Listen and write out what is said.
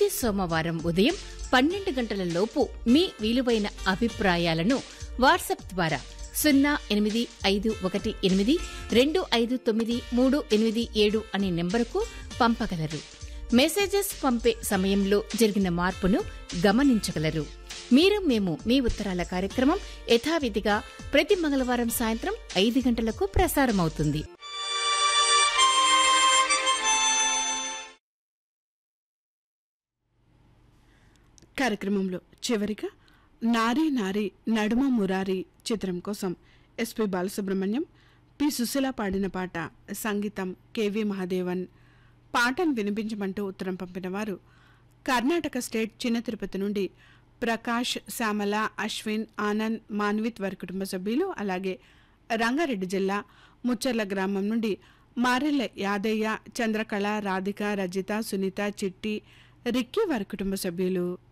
సోమవారం ఉదయం పన్నెండు గంటల లోపు మీ విలువైన అభిప్రాయాలను వాట్సాప్ ద్వారా సున్నా ఎనిమిది ఐదు ఒకటి ఎనిమిది రెండు ఐదు తొమ్మిది మూడు ఎనిమిది ఏడు అనే నెంబరుకు పంపగలరు మెసేజెస్ పంపే సమయంలో జరిగిన మార్పును గమనించగలరు మీరు మేము మీ ఉత్తరాల కార్యక్రమం యథావిధిగా ప్రతి మంగళవారం సాయంత్రం ఐదు గంటలకు ప్రసారమవుతుంది కార్యక్రమంలో చివరిగా నారీ నారీ నడుమ మురారి చిత్రం కోసం ఎస్పి బాలసుబ్రహ్మణ్యం పి సుశీల పాడిన పాట సంగీతం కెవి మహాదేవన్ పాటను వినిపించమంటూ ఉత్తరం పంపిన వారు కర్ణాటక స్టేట్ చిన్న తిరుపతి నుండి ప్రకాష్ శ్యామల అశ్విన్ ఆనంద్ మాన్విత్ వారి కుటుంబ సభ్యులు అలాగే రంగారెడ్డి జిల్లా ముచ్చర్ల గ్రామం నుండి మారెల్ల యాదయ్య చంద్రకళ రాధిక రజిత సునీత చిట్టి రిక్కీ వారి కుటుంబ సభ్యులు